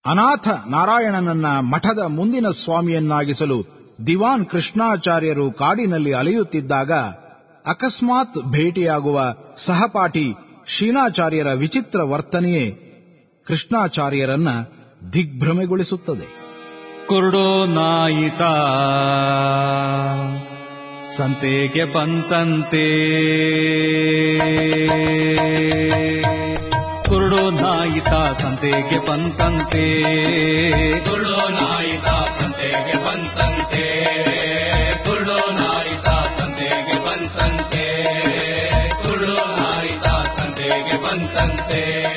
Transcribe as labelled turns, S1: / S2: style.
S1: ಅನಾಥ ನಾರಾಯಣನನ್ನ ಮಠದ ಮುಂದಿನ ಸ್ವಾಮಿಯನ್ನಾಗಿಸಲು ದಿವಾನ್ ಕೃಷ್ಣಾಚಾರ್ಯರು ಕಾಡಿನಲ್ಲಿ ಅಲೆಯುತ್ತಿದ್ದಾಗ ಅಕಸ್ಮಾತ್ ಭೇಟಿಯಾಗುವ ಸಹಪಾಠಿ ಶೀನಾಚಾರ್ಯರ ವಿಚಿತ್ರ ವರ್ತನೆಯೇ ಕೃಷ್ಣಾಚಾರ್ಯರನ್ನ ದಿಗ್ಭ್ರಮೆಗೊಳಿಸುತ್ತದೆ
S2: ಕುರುಡೋ ನಾಯಿತ ಸಂತೆಗೆ ಬಂತಂತೆ ಕುರುಡೋ ನಾಯಿತ ಸಂತೆಗೆ ಬಂತಂತೆ
S3: ಕುರುಡೋ ನಾಯಿತ ಸಂತೆಗೆ ಬಂತಂತೆ ಕುರುಡೋ ನಾಯಿತ ಸಂತೆಗೆ ಬಂತಂತೆ ಕುರುಡೋ ನಾಯಿತ ಸಂತೆಗೆ ಬಂತಂತೆ